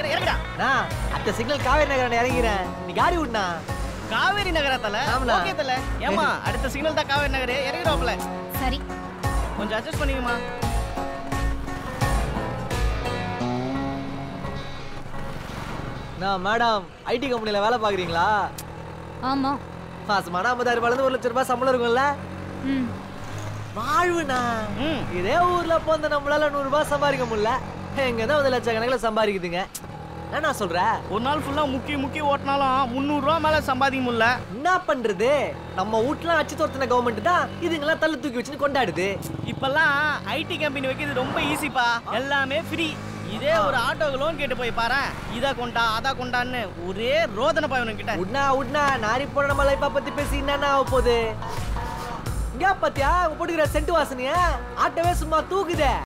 இறங்குறேன் இறங்குடா நான் அடுத்த சிக்னல் காவேரி நகர் இறங்கிறேன் நீ காடி விடுண்ணா காவேரி நகரா தல ஆமாண்ணா. ஓகே தல ஏமா அடுத்த சிக்னல் தான் காவேரி நகர் இறங்கிடுவாப்ல சரி கொஞ்சம் அட்ஜஸ்ட் பண்ணிக்கமா நான் மேடம் ஐடி கம்பெனியில் வேலை பார்க்குறீங்களா ஆமா மாசமான ஐம்பதாயிரம் ரூபாயிலேருந்து ஒரு லட்ச ரூபாய் சம்பளம் இருக்கும்ல ம் வாழ்வுண்ணா ம் இதே ஊர்ல போந்த நம்மளால நூறு ரூபாய் சம்பாதிக்க முடியல எங்க தான் வந்து லட்சக்கணக்கில் சம்பாதிக்குதுங்க என்ன சொல்ற ஒரு நாள் ஃபுல்லா முக்கி முக்கி ஓட்டினாலும் முந்நூறுரூவா மேல சம்பாதிக்க முடியல என்ன பண்றது நம்ம வீட்டுலாம் அச்சு துரத்தின கவர்மெண்ட் தான் இதுங்கெல்லாம் தள்ளு தூக்கி வச்சுன்னு கொண்டாடுது இப்பெல்லாம் ஐடி கம்பெனி வைக்கிறது ரொம்ப ஈஸிப்பா எல்லாமே ஃப்ரீ இதே ஒரு ஆட்டோக்கு லோன் கேட்டு போய் பாரு இதை கொண்டா அதை கொண்டான்னு ஒரே ரோதனை பாய் கிட்ட உட்னா உட்னா நாரி போன நம்ம லைஃபா பத்தி பேசி என்னன்னா ஆக போகுது இங்க பாத்தியா உங்க போட்டுக்கிற சென்ட் வாசனைய ஆட்டவே சும்மா தூக்குதே